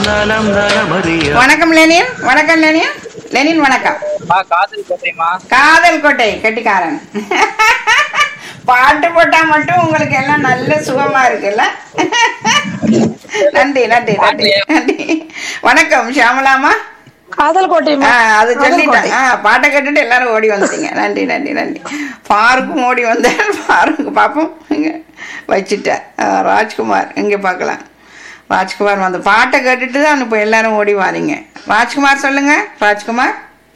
நலம் நலமறிய வணக்கம் லெனின் வணக்கம் லெனின் லெனின் வணக்கம் காதல் கோட்டைமா காதல் கோட்டை கெட்டிக்காரன் பாட்டு போட்டா மட்டும் உங்களுக்கு எல்லாம் நல்ல சுகமா இருக்குல்ல நன்றி நன்றி நன்றி நன்றி வணக்கம் ஷியாமலாமா காதல் கோட்டை ஆ, அது சொல்லிட்டேன் ஆ, பாட்டை கேட்டுட்டு எல்லாரும் ஓடி வந்துட்டீங்க நன்றி நன்றி நன்றி பாருக்கும் ஓடி வந்தார் பாருக்கு பாப்போம் இங்க வச்சுட்டேன் ஆ, ராஜ்குமார் இங்க பார்க்கலாம் ராஜ்குமார் வந்து பாட்டை கேட்டுட்டு தான் இப்போ எல்லாரும் ஓடி வாரீங்க ராஜ்குமார் சொல்லுங்க ராஜ்குமார்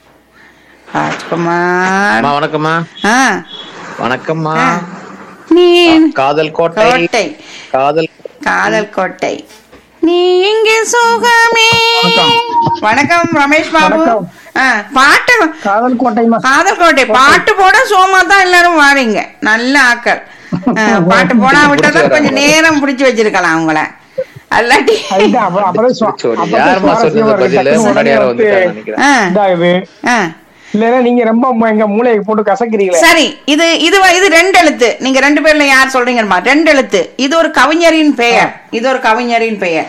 ராஜ்குமார் அம்மா வணக்கம்மா ஆ வணக்கம்மா ஆ. நீ காதல் கோட்டை கோட்டை காதல் காதல் கோட்டை நீ இங்கே சுகமே வணக்கம் ரமேஷ் பாபு வணக்கம். ஆ, பாட்டு காதல் கோட்டைமா காதல் கோட்டை பாட்டு போட சோமா தான் எல்லாரும் வாரீங்க நல்ல ஆக்கள் ஆ, பாட்டு போனா விட்டதான் கொஞ்சம் நேரம் பிடிச்சு வச்சிருக்கலாம் அவங்கள அல்லாட்டி அதுதான் அப்புறம் அப்புறம் சுவா- சரி, அப்பதான் யாரும்மா சுவாரஸ்யமா சொன்னது இருக்கு. பதிலு டக்குனு முன்னாடி உடனே யாரோ வந்து வந்துட்டாங்க நினைக்கிறேன் ஆ, இதாகுது ஆ. இல்லைன்னா நீங்க ரொம்ப ம- எங்க மூளையை போட்டு கசக்கிறீங்களே சரி இது இது வ- இது ரெண்டு எழுத்து நீங்க ரெண்டு பேர்ல யார் சொல்றீங்கம்மா ரெண்டு எழுத்து இது ஒரு கவிஞரின் பெயர் இது ஒரு கவிஞரின் பெயர்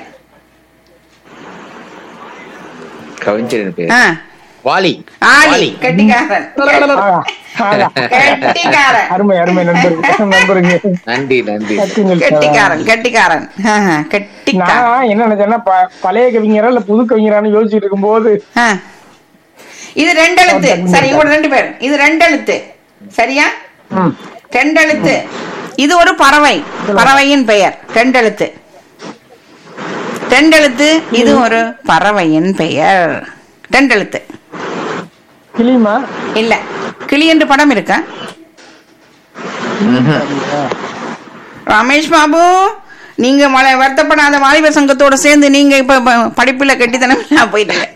கவிஞரின் பேர் ஆ வாலி ஆலி வாலி கெட்டிக்காரன் ஆகா, ஆகா. கெட்டிக்காரன் அருமை அருமை நண்பருக்கு நண்பருங்க நன்றி நன்றி கத்துங்கள். கெட்டிக்காரன் கெட்டிக்காரன் ஆஹா, கெட்டிக்காரன் நான் என்ன நினைச்சேன்னா ப- பழைய கவிஞரா இல்ல புது கவிஞரான்னு யோசிச்சுட்டு இருக்கும்போது ஆ. இது ரெண்டு எழுத்து சரி இவங்க ரெண்டு பேர் இது ரெண்டு எழுத்து சரியா ம், ரெண்டு எழுத்து இது ஒரு பறவை பறவையின் பெயர் ரெண்டு எழுத்து ரெண்டு எழுத்து இது ஒரு பறவையின் பெயர் ரெண்டு எழுத்து கிளிமா இல்ல கிளி என்று படம் இருக்கா ரமேஷ் பாபு நீங்க மழை வருத்தப்படாத வாலிபர் சங்கத்தோட சேர்ந்து நீங்க இப்ப ப- படிப்புல கட்டித்தனம் போயிட்டீங்க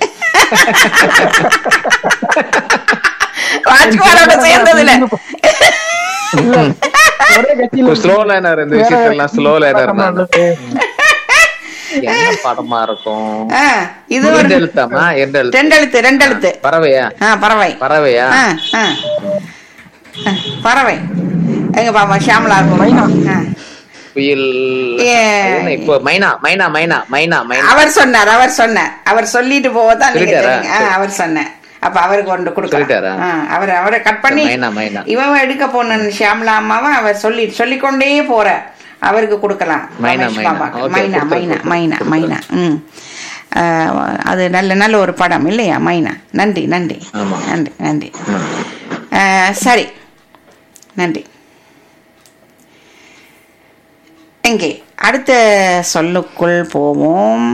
ராஜ்குமாரோட சேர்ந்ததுல இல்ல, ஒரே கட்சியில ஸ்லோ லைனர் இந்த வேற விஷயத்தெல்லாம் ஸ்லோ லைனர் பக்கமா இருந்தது. என்ன படமா இருக்கும் ஆ, இது ரெண்டு ஒரு எழுத்தாமா ரெண்டு எழுத்து ரெண்டு எழுத்து ரெண்டு எழுத்து பறவையா ஆ பறவை பறவையா ஆ, ஆ. ஆ, பறவை எங்க பாப்பா ஷியாமலா இருக்கும் மைனா. ஆ. புயல் ஏ. அது என்ன இப்போ மைனா மைனா மைனா மைனா மைனா அவர் சொன்னார் அவர் சொன்னார் அவர் சொல்லிட்டு போவதான் நீங்க சொல்லிட்டாரா? தெரியுங்க. ஆ, அவர் சொன்னார் அப்ப அவருக்கு கொண்டு சொல்லிட்டாரா? கொடுக்கலாம் அவர் அவரை கட் பண்ணி மைனா, மைனா. இவன் எடுக்க போன ஷியாமலா அம்மாவை அவர் சொல்லி சொல்லிக்கொண்டே போற அவருக்கு கொடுக்கலாம் மைனா, ரமேஷ் மைனா. பாபாக்கு. Okay, மைனா கொடுத்துரு, மைனா மைனா மைனா ம் ஆ, அது நல்ல நல்ல ஒரு படம் இல்லையா மைனா நன்றி நன்றி ஆமா. நன்றி நன்றி ம். ஆ, சரி நன்றி எங்கே அடுத்த சொல்லுக்குள் போவோம்